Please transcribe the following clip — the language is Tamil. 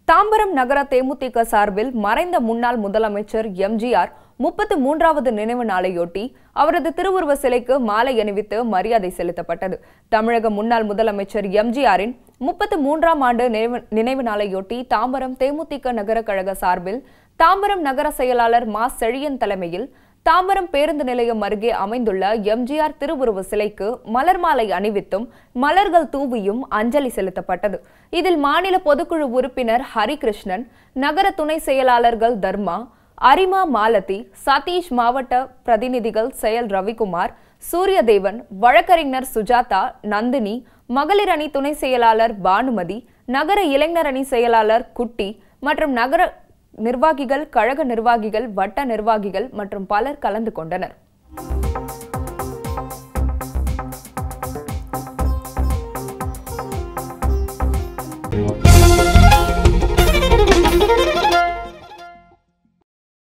தாம்பரம் நகர தேமுதிக சார்பில் மறைந்த முன்னாள் முதலமைச்சர் எம்ஜிஆர் முப்பத்து மூன்றாவது நினைவு நாளையொட்டி அவரது திருவுருவ சிலைக்கு மாலை அணிவித்து மரியாதை செலுத்தப்பட்டது தமிழக முன்னாள் முதலமைச்சர் எம்ஜிஆரின் முப்பத்து மூன்றாம் ஆண்டு நினைவு நினைவு நாளையொட்டி தாம்பரம் தேமுதிக நகர கழக சார்பில் தாம்பரம் நகர செயலாளர் மா செழியன் தலைமையில் தாம்பரம் பேருந்து நிலையம் அருகே அமைந்துள்ள எம்ஜிஆர் திருவுருவ சிலைக்கு மலர் மாலை அணிவித்தும் மலர்கள் தூவியும் அஞ்சலி செலுத்தப்பட்டது இதில் மாநில பொதுக்குழு உறுப்பினர் ஹரிகிருஷ்ணன் நகர துணை செயலாளர்கள் தர்மா அரிமா மாலதி சதீஷ் மாவட்ட பிரதிநிதிகள் செயல் ரவிக்குமார் சூரியதேவன் வழக்கறிஞர் சுஜாதா நந்தினி மகளிர் அணி துணை செயலாளர் பானுமதி நகர இளைஞர் அணி செயலாளர் குட்டி மற்றும் நகர நிர்வாகிகள் கழக நிர்வாகிகள் வட்ட நிர்வாகிகள் மற்றும் பலர் கலந்து கொண்டனர் Thank you.